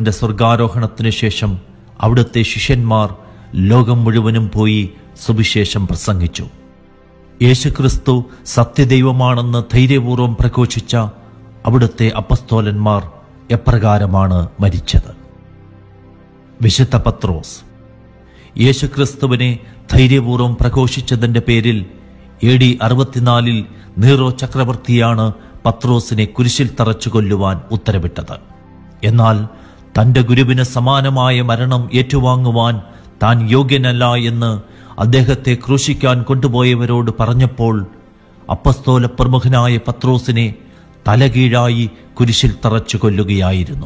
തന്റെ സ്വർഗാരോഹണത്തിനു ശേഷം അവിടുത്തെ ശിഷ്യന്മാർ ലോകം മുഴുവനും പോയി സുവിശേഷം പ്രസംഗിച്ചു യേശുക്രിസ്തു സത്യദൈവമാണെന്ന് ധൈര്യപൂർവ്വം പ്രഘോഷിച്ച അവിടുത്തെ അപ്പസ്തോലന്മാർ എപ്രകാരമാണ് മരിച്ചത് വിശുദ്ധ പത്രോസ് യേശുക്രിസ്തുവിനെ ധൈര്യപൂർവ്വം പ്രഘോഷിച്ചതിന്റെ പേരിൽ എ ഡി അറുപത്തിനാലിൽ നീറോ ചക്രവർത്തിയാണ് പത്രോസിനെ കുരിശിൽ തറച്ചു കൊല്ലുവാൻ ഉത്തരവിട്ടത് എന്നാൽ തന്റെ ഗുരുവിന് സമാനമായ മരണം ഏറ്റുവാങ്ങുവാൻ താൻ യോഗ്യനല്ല എന്ന് അദ്ദേഹത്തെ ക്രൂശിക്കാൻ കൊണ്ടുപോയവരോട് പറഞ്ഞപ്പോൾ അപ്പസ്തോല പ്രമുഖനായ പത്രോസിനെ തലകീഴായി കുരിശിൽ തറച്ചു കൊല്ലുകയായിരുന്നു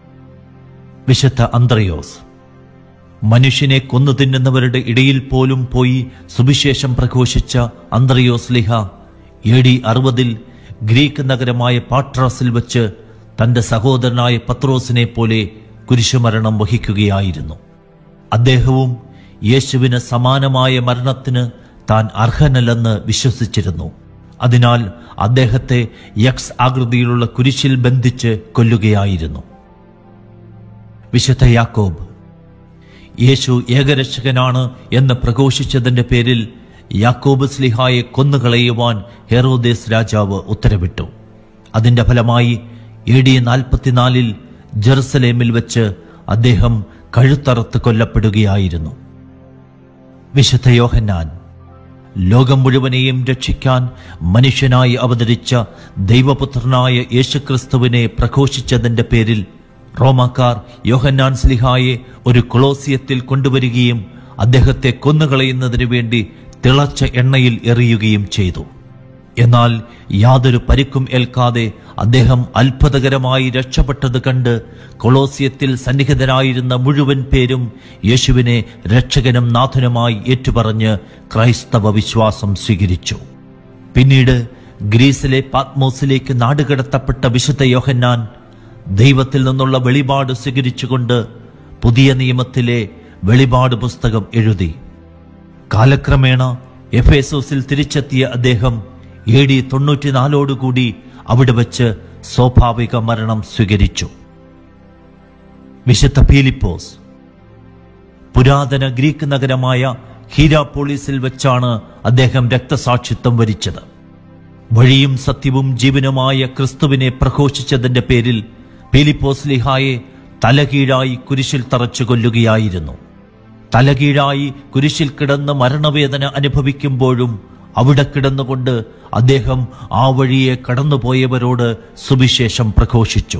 വിശുദ്ധ അന്ത്രയോസ് മനുഷ്യനെ കൊന്നു തിന്നുന്നവരുടെ ഇടയിൽ പോലും പോയി സുവിശേഷം പ്രഘോഷിച്ച അന്ത്രയോസ് ലിഹ എ ഡി അറുപതിൽ ഗ്രീക്ക് നഗരമായ പാട്രാസിൽ വച്ച് തന്റെ സഹോദരനായ പത്രോസിനെ പോലെ കുരിശുമരണം വഹിക്കുകയായിരുന്നു അദ്ദേഹവും യേശുവിന് സമാനമായ മരണത്തിന് താൻ അർഹനല്ലെന്ന് വിശ്വസിച്ചിരുന്നു അതിനാൽ അദ്ദേഹത്തെ യക്സ് ആകൃതിയിലുള്ള കുരിശിൽ ബന്ധിച്ച് കൊല്ലുകയായിരുന്നു വിശുദ്ധ യാക്കോബ് യേശു ഏകരക്ഷകനാണ് എന്ന് പ്രഘോഷിച്ചതിന്റെ പേരിൽ യാക്കോബ് സ്ലിഹായെ കൊന്നുകളയുവാൻ ഹെറോദേസ് രാജാവ് ഉത്തരവിട്ടു അതിന്റെ ഫലമായി എ ഡി നാൽപ്പത്തിനാലിൽ ജെറുസലേമിൽ വെച്ച് അദ്ദേഹം കഴുത്തറത്ത് കൊല്ലപ്പെടുകയായിരുന്നു വിശുദ്ധ യോഹന്നാൻ ലോകം മുഴുവനെയും രക്ഷിക്കാൻ മനുഷ്യനായി അവതരിച്ച ദൈവപുത്രനായ യേശുക്രിസ്തുവിനെ പ്രഘോഷിച്ചതിന്റെ പേരിൽ റോമാക്കാർ യോഹന്നാൻ സ്ലിഹായെ ഒരു കൊളോസിയത്തിൽ കൊണ്ടുവരികയും അദ്ദേഹത്തെ കൊന്നുകളയുന്നതിനു വേണ്ടി തിളച്ച എണ്ണയിൽ എറിയുകയും ചെയ്തു എന്നാൽ യാതൊരു പരിക്കും ഏൽക്കാതെ അദ്ദേഹം അത്ഭുതകരമായി രക്ഷപ്പെട്ടത് കണ്ട് കൊളോസിയത്തിൽ സന്നിഹിതരായിരുന്ന മുഴുവൻ പേരും യേശുവിനെ രക്ഷകനും നാഥനുമായി ഏറ്റുപറഞ്ഞ് ക്രൈസ്തവ വിശ്വാസം സ്വീകരിച്ചു പിന്നീട് ഗ്രീസിലെ പാത്മോസിലേക്ക് നാടുകടത്തപ്പെട്ട വിശുദ്ധ യോഹന്നാൻ ദൈവത്തിൽ നിന്നുള്ള വെളിപാട് സ്വീകരിച്ചുകൊണ്ട് പുതിയ നിയമത്തിലെ വെളിപാട് പുസ്തകം എഴുതി കാലക്രമേണ എഫേസോസിൽ തിരിച്ചെത്തിയ അദ്ദേഹം എ ഡി തൊണ്ണൂറ്റിനാലോടുകൂടി അവിടെ വെച്ച് സ്വാഭാവിക മരണം സ്വീകരിച്ചു വിശുദ്ധ പീലിപ്പോസ് പുരാതന ഗ്രീക്ക് നഗരമായ ഹീരാപോളിസിൽ വെച്ചാണ് അദ്ദേഹം രക്തസാക്ഷിത്വം വരിച്ചത് വഴിയും സത്യവും ജീവനുമായ ക്രിസ്തുവിനെ പ്രഘോഷിച്ചതിന്റെ പേരിൽ പീലിപ്പോസ് ലിഹായെ തലകീഴായി കുരിശിൽ തറച്ചു കൊല്ലുകയായിരുന്നു തലകീഴായി കുരിശിൽ കിടന്ന് മരണവേദന അനുഭവിക്കുമ്പോഴും അവിടെ കിടന്നുകൊണ്ട് അദ്ദേഹം ആ വഴിയെ കടന്നുപോയവരോട് സുവിശേഷം പ്രഘോഷിച്ചു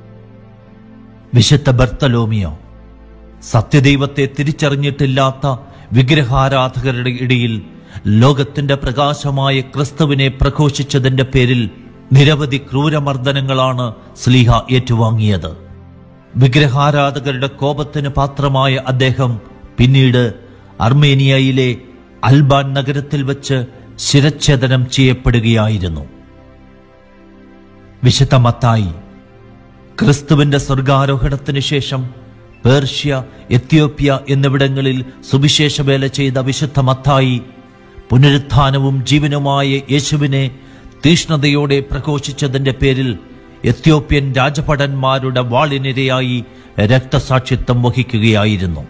വിശുദ്ധ ബർത്തലോമിയോ സത്യദൈവത്തെ തിരിച്ചറിഞ്ഞിട്ടില്ലാത്ത വിഗ്രഹാരാധകരുടെ ഇടയിൽ ലോകത്തിന്റെ പ്രകാശമായ ക്രിസ്തുവിനെ പ്രഘോഷിച്ചതിന്റെ പേരിൽ നിരവധി ക്രൂരമർദ്ദനങ്ങളാണ് സ്ലീഹ ഏറ്റുവാങ്ങിയത് വിഗ്രഹാരാധകരുടെ കോപത്തിന് പാത്രമായ അദ്ദേഹം പിന്നീട് അർമേനിയയിലെ അൽബാൻ നഗരത്തിൽ വച്ച് ശിരച്ഛേദനം ചെയ്യപ്പെടുകയായിരുന്നു വിശുദ്ധ മത്തായി ക്രിസ്തുവിന്റെ സ്വർഗാരോഹണത്തിന് ശേഷം പേർഷ്യ എത്യോപ്യ എന്നിവിടങ്ങളിൽ സുവിശേഷ വേല ചെയ്ത വിശുദ്ധ മത്തായി പുനരുത്ഥാനവും ജീവനുമായ യേശുവിനെ തീഷ്ണതയോടെ പ്രഘോഷിച്ചതിന്റെ പേരിൽ എത്യോപ്യൻ രാജഭടന്മാരുടെ വാളിനിരയായി രക്തസാക്ഷിത്വം വഹിക്കുകയായിരുന്നു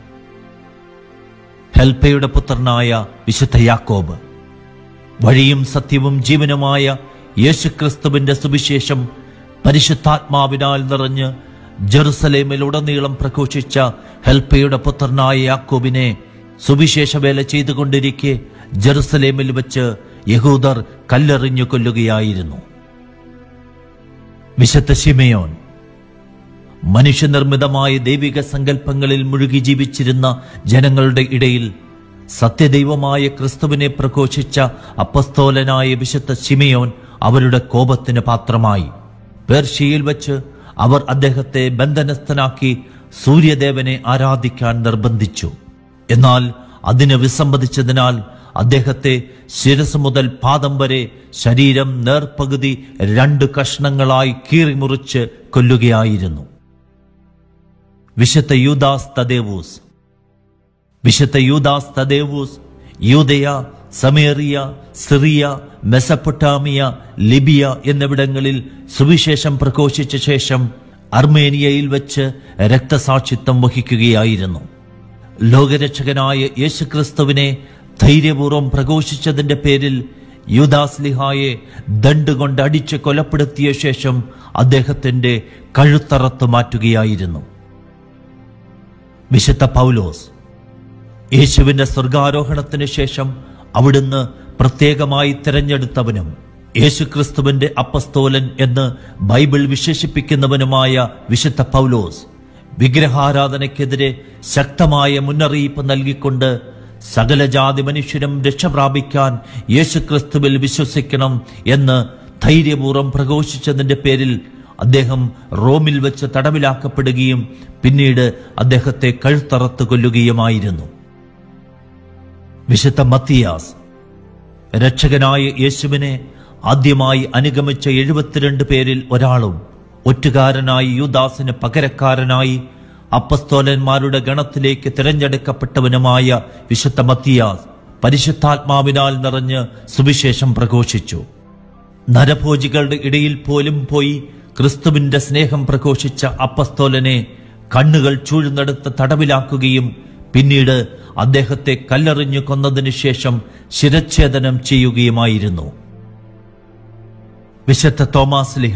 ഹെൽപ്പയുടെ പുത്രനായ വിശുദ്ധ യാക്കോബ് വഴിയും സത്യവും ജീവനുമായ യേശുക്രിസ്തുവിന്റെ സുവിശേഷം പരിശുദ്ധാത്മാവിനാൽ നിറഞ്ഞ് ജെറുസലേമിലുടനീളം പ്രഘോഷിച്ച ഹെൽപ്പയുടെ പുത്രനായ യാക്കോബിനെ സുവിശേഷ വേല ചെയ്തുകൊണ്ടിരിക്കെ ജെറുസലേമിൽ വെച്ച് യഹൂദർ കല്ലെറിഞ്ഞു കൊല്ലുകയായിരുന്നു വിശുദ്ധ ശിമയോൻ മനുഷ്യനിർമ്മിതമായ ദൈവിക സങ്കല്പങ്ങളിൽ മുഴുകി ജീവിച്ചിരുന്ന ജനങ്ങളുടെ ഇടയിൽ സത്യദൈവമായ ക്രിസ്തുവിനെ പ്രഘോഷിച്ച അപ്പസ്തോലനായ വിശുദ്ധ ശിമയോൻ അവരുടെ കോപത്തിന് പാത്രമായി പേർഷ്യയിൽ വച്ച് അവർ അദ്ദേഹത്തെ ബന്ധനസ്ഥനാക്കി സൂര്യദേവനെ ആരാധിക്കാൻ നിർബന്ധിച്ചു എന്നാൽ അതിന് വിസമ്മതിച്ചതിനാൽ അദ്ദേഹത്തെ ശിരസ് മുതൽ പാദം വരെ ശരീരം നേർപകുതി രണ്ട് കഷ്ണങ്ങളായി കീറിമുറിച്ച് കൊല്ലുകയായിരുന്നു വിശുദ്ധ യൂദാസ് തദേവൂസ് വിശുദ്ധ യൂദാസ് തദേവൂസ് യൂതയ സമേറിയ സിറിയ മെസപ്പൊട്ടാമിയ ലിബിയ എന്നിവിടങ്ങളിൽ സുവിശേഷം പ്രഘോഷിച്ച ശേഷം അർമേനിയയിൽ വെച്ച് രക്തസാക്ഷിത്വം വഹിക്കുകയായിരുന്നു ലോകരക്ഷകനായ യേശുക്രിസ്തുവിനെ ധൈര്യപൂർവ്വം പ്രഘോഷിച്ചതിന്റെ പേരിൽ യുദാസ്ലിഹായെ ദണ്ടുകൊണ്ട് അടിച്ച് കൊലപ്പെടുത്തിയ ശേഷം അദ്ദേഹത്തിന്റെ കഴുത്തറത്ത് മാറ്റുകയായിരുന്നു വിശുദ്ധ പൗലോസ് യേശുവിന്റെ സ്വർഗാരോഹണത്തിന് ശേഷം അവിടുന്ന് പ്രത്യേകമായി തിരഞ്ഞെടുത്തവനും യേശുക്രിസ്തുവിന്റെ അപ്പസ്തോലൻ എന്ന് ബൈബിൾ വിശേഷിപ്പിക്കുന്നവനുമായ വിശുദ്ധ പൗലോസ് വിഗ്രഹാരാധനയ്ക്കെതിരെ ശക്തമായ മുന്നറിയിപ്പ് നൽകിക്കൊണ്ട് സകല ജാതി മനുഷ്യരും രക്ഷ പ്രാപിക്കാൻ യേശുക്രിസ്തുവിൽ വിശ്വസിക്കണം എന്ന് ധൈര്യപൂർവ്വം പ്രഘോഷിച്ചതിന്റെ പേരിൽ അദ്ദേഹം റോമിൽ വെച്ച് തടവിലാക്കപ്പെടുകയും പിന്നീട് അദ്ദേഹത്തെ കഴുത്തറത്ത് കൊല്ലുകയുമായിരുന്നു വിശുദ്ധ മത്തിയാസ് രക്ഷകനായ യേശുവിനെ ആദ്യമായി അനുഗമിച്ച എഴുപത്തിരണ്ട് പേരിൽ ഒരാളും ഒറ്റുകാരനായി യൂദാസിന് പകരക്കാരനായി അപ്പസ്തോലന്മാരുടെ ഗണത്തിലേക്ക് തിരഞ്ഞെടുക്കപ്പെട്ടവനുമായ വിശുദ്ധ മത്തിയാസ് പരിശുദ്ധാത്മാവിനാൽ നിറഞ്ഞ് സുവിശേഷം പ്രഘോഷിച്ചു നരഭോജികളുടെ ഇടയിൽ പോലും പോയി ക്രിസ്തുവിന്റെ സ്നേഹം പ്രഘോഷിച്ച അപ്പസ്തോലനെ കണ്ണുകൾ ചൂഴ്ന്നെടുത്ത് തടവിലാക്കുകയും പിന്നീട് അദ്ദേഹത്തെ കല്ലെറിഞ്ഞു കൊന്നതിനു ശേഷം ശിരച്ഛേദനം ചെയ്യുകയുമായിരുന്നു വിശുദ്ധ തോമാസ് ലിഹ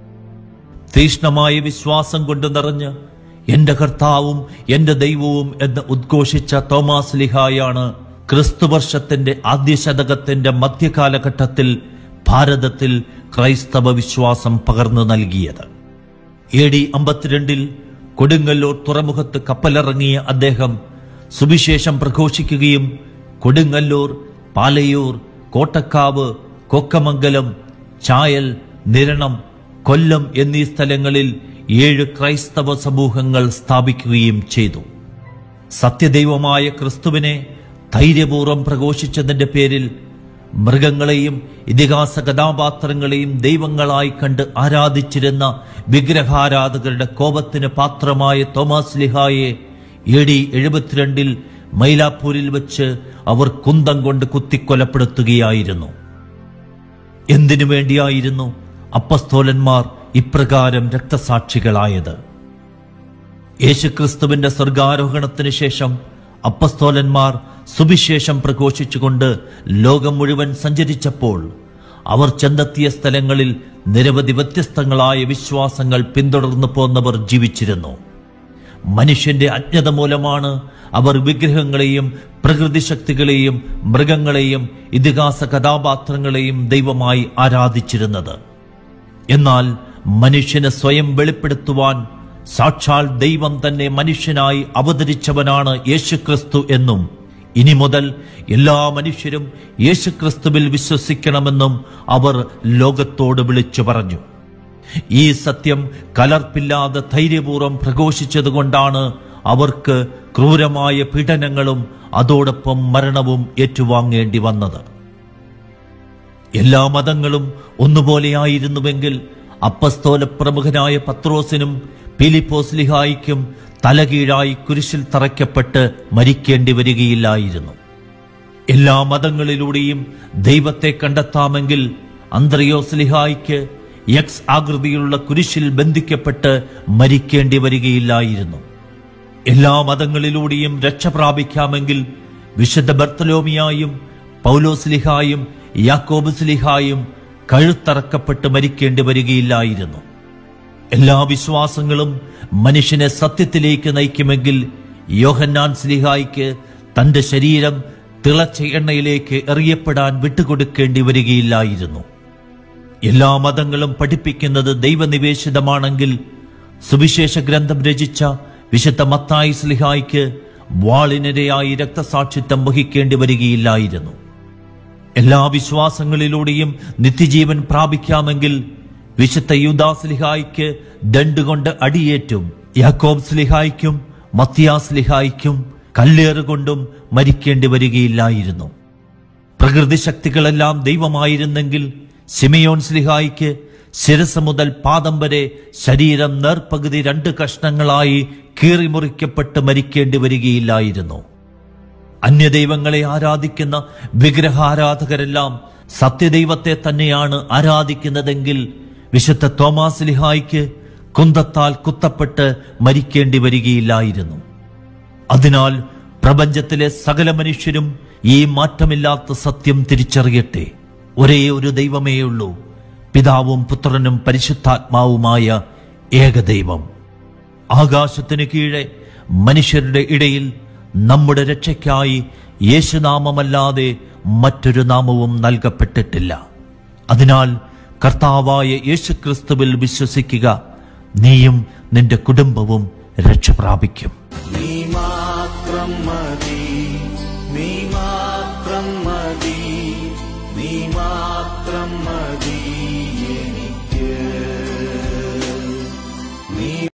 തീഷ്ണമായ വിശ്വാസം കൊണ്ട് നിറഞ്ഞ് എന്റെ കർത്താവും എന്റെ ദൈവവും എന്ന് ഉദ്ഘോഷിച്ച തോമാസ് ലിഹായാണ് ക്രിസ്തുവർഷത്തിന്റെ ആദ്യ ശതകത്തിന്റെ മധ്യകാലഘട്ടത്തിൽ ഭാരതത്തിൽ ക്രൈസ്തവ വിശ്വാസം പകർന്നു നൽകിയത് എ ഡി അമ്പത്തിരണ്ടിൽ കൊടുങ്ങല്ലൂർ തുറമുഖത്ത് കപ്പലിറങ്ങിയ അദ്ദേഹം സുവിശേഷം പ്രഘോഷിക്കുകയും കൊടുങ്ങല്ലൂർ പാലയൂർ കോട്ടക്കാവ് കൊക്കമംഗലം ചായൽ നിരണം കൊല്ലം എന്നീ സ്ഥലങ്ങളിൽ ഏഴ് ക്രൈസ്തവ സമൂഹങ്ങൾ സ്ഥാപിക്കുകയും ചെയ്തു സത്യദൈവമായ ക്രിസ്തുവിനെ ധൈര്യപൂർവ്വം പ്രഘോഷിച്ചതിന്റെ പേരിൽ മൃഗങ്ങളെയും ഇതിഹാസ കഥാപാത്രങ്ങളെയും ദൈവങ്ങളായി കണ്ട് ആരാധിച്ചിരുന്ന വിഗ്രഹാരാധകരുടെ കോപത്തിന് പാത്രമായ തോമസ് ലിഹായെ എ ഡി എഴുപത്തിരണ്ടിൽ മൈലാപ്പൂരിൽ വെച്ച് അവർ കുന്തം കൊണ്ട് കുത്തിക്കൊലപ്പെടുത്തുകയായിരുന്നു എന്തിനു വേണ്ടിയായിരുന്നു അപ്പസ്തോലന്മാർ ഇപ്രകാരം രക്തസാക്ഷികളായത് യേശുക്രിസ്തുവിന്റെ സ്വർഗാരോഹണത്തിന് ശേഷം അപ്പസ്തോലന്മാർ സുവിശേഷം പ്രഘോഷിച്ചുകൊണ്ട് ലോകം മുഴുവൻ സഞ്ചരിച്ചപ്പോൾ അവർ ചെന്നെത്തിയ സ്ഥലങ്ങളിൽ നിരവധി വ്യത്യസ്തങ്ങളായ വിശ്വാസങ്ങൾ പിന്തുടർന്നു പോന്നവർ ജീവിച്ചിരുന്നു മനുഷ്യന്റെ അജ്ഞത മൂലമാണ് അവർ വിഗ്രഹങ്ങളെയും പ്രകൃതി ശക്തികളെയും മൃഗങ്ങളെയും ഇതിഹാസ കഥാപാത്രങ്ങളെയും ദൈവമായി ആരാധിച്ചിരുന്നത് എന്നാൽ മനുഷ്യന് സ്വയം വെളിപ്പെടുത്തുവാൻ സാക്ഷാൽ ദൈവം തന്നെ മനുഷ്യനായി അവതരിച്ചവനാണ് യേശുക്രിസ്തു എന്നും ഇനി മുതൽ എല്ലാ മനുഷ്യരും യേശുക്രിസ്തുവിൽ വിശ്വസിക്കണമെന്നും അവർ ലോകത്തോട് വിളിച്ചു പറഞ്ഞു ഈ സത്യം കലർപ്പില്ലാതെ ധൈര്യപൂർവ്വം പ്രഘോഷിച്ചതുകൊണ്ടാണ് അവർക്ക് ക്രൂരമായ പീഡനങ്ങളും അതോടൊപ്പം മരണവും ഏറ്റുവാങ്ങേണ്ടി വന്നത് എല്ലാ മതങ്ങളും ഒന്നുപോലെയായിരുന്നുവെങ്കിൽ അപ്പസ്തോല പ്രമുഖനായ പത്രോസിനും ഫിലിപ്പോസ് ലിഹായിക്കും തലകീഴായി കുരിശിൽ തറയ്ക്കപ്പെട്ട് മരിക്കേണ്ടി വരികയില്ലായിരുന്നു എല്ലാ മതങ്ങളിലൂടെയും ദൈവത്തെ കണ്ടെത്താമെങ്കിൽ അന്ത്രയോസ് ലിഹായിക്ക് എക്സ് ആകൃതിയിലുള്ള കുരിശിൽ ബന്ധിക്കപ്പെട്ട് മരിക്കേണ്ടി വരികയില്ലായിരുന്നു എല്ലാ മതങ്ങളിലൂടെയും രക്ഷ പ്രാപിക്കാമെങ്കിൽ വിശുദ്ധ ബർത്തലോമിയായും പൗലോസ്ലിഹായും യാക്കോബുസ്ലിഹായും കഴുത്തറക്കപ്പെട്ട് മരിക്കേണ്ടി വരികയില്ലായിരുന്നു എല്ലാ വിശ്വാസങ്ങളും മനുഷ്യനെ സത്യത്തിലേക്ക് നയിക്കുമെങ്കിൽ യോഹന്നാൻ സ്ലിഹായിക്ക് തന്റെ ശരീരം തിളച്ച എണ്ണയിലേക്ക് എറിയപ്പെടാൻ വിട്ടുകൊടുക്കേണ്ടി വരികയില്ലായിരുന്നു എല്ലാ മതങ്ങളും പഠിപ്പിക്കുന്നത് ദൈവനിവേശിതമാണെങ്കിൽ സുവിശേഷ ഗ്രന്ഥം രചിച്ച വിശുദ്ധ മത്തായി സ്ലിഹായിക്ക് വാളിനിരയായി രക്തസാക്ഷിത്വം വഹിക്കേണ്ടി വരികയില്ലായിരുന്നു എല്ലാ വിശ്വാസങ്ങളിലൂടെയും നിത്യജീവൻ പ്രാപിക്കാമെങ്കിൽ വിശുദ്ധ യുദാസ്ലിഹായിക്ക് ദണ്ടുകൊണ്ട് അടിയേറ്റും യാക്കോബ് സ്ലിഹായിക്കും മത്തിയാസ് ലിഹായിക്കും കല്ലേറുകൊണ്ടും മരിക്കേണ്ടി വരികയില്ലായിരുന്നു പ്രകൃതി ശക്തികളെല്ലാം ദൈവമായിരുന്നെങ്കിൽ സിമിയോൻ സ്ലിഹായിക്ക് ശിരസ് മുതൽ പാദം വരെ ശരീരം നേർപകുതി രണ്ട് കഷ്ണങ്ങളായി കീറിമുറിക്കപ്പെട്ട് മരിക്കേണ്ടി വരികയില്ലായിരുന്നു അന്യദൈവങ്ങളെ ആരാധിക്കുന്ന വിഗ്രഹാരാധകരെല്ലാം സത്യദൈവത്തെ തന്നെയാണ് ആരാധിക്കുന്നതെങ്കിൽ വിശുദ്ധ തോമാസ് ലിഹായിക്ക് കുന്തത്താൽ കുത്തപ്പെട്ട് മരിക്കേണ്ടി വരികയില്ലായിരുന്നു അതിനാൽ പ്രപഞ്ചത്തിലെ സകല മനുഷ്യരും ഈ മാറ്റമില്ലാത്ത സത്യം തിരിച്ചറിയട്ടെ ഒരേ ഒരു ദൈവമേയുള്ളൂ പിതാവും പുത്രനും പരിശുദ്ധാത്മാവുമായ ഏകദൈവം ആകാശത്തിന് കീഴെ മനുഷ്യരുടെ ഇടയിൽ നമ്മുടെ രക്ഷയ്ക്കായി യേശുനാമമല്ലാതെ മറ്റൊരു നാമവും നൽകപ്പെട്ടിട്ടില്ല അതിനാൽ കർത്താവായ യേശുക്രിസ്തുവിൽ വിശ്വസിക്കുക നീയും നിന്റെ കുടുംബവും രക്ഷ പ്രാപിക്കും നീ മാത്രം മതി നീ മാത്രം മതി നീ മാത്രം മതി